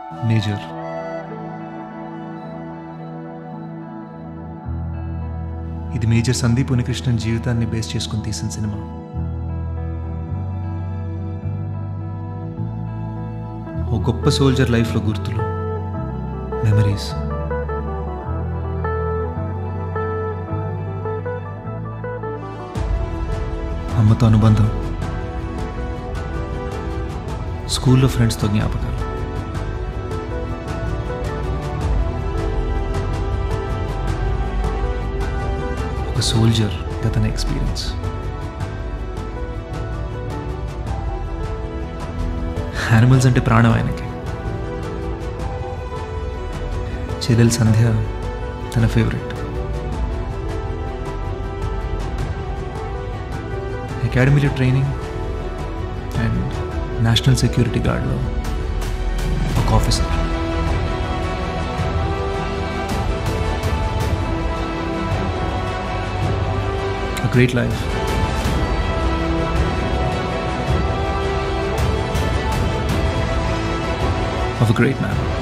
Major ఇది major Sandeep ఉనికృష్ణన్ జీవితాన్ని base చేసుకుని తీసిన సినిమా ఓ గొప్ప సోల్జర్ లైఫ్లో గుర్తులు మెమరీస్ అమ్మతో అనుబంధం స్కూల్లో ఫ్రెండ్స్తో జ్ఞాపకాలు ఒక సోల్జర్ గతన ఎక్స్పీరియన్స్ యానిమల్స్ అంటే ప్రాణం ఆయనకి చెదెల్ సంధ్య తన ఫేవరెట్ అకాడమీలో ట్రైనింగ్ అండ్ నేషనల్ సెక్యూరిటీ గార్డ్లో ఒక officer A great life. Of a great man.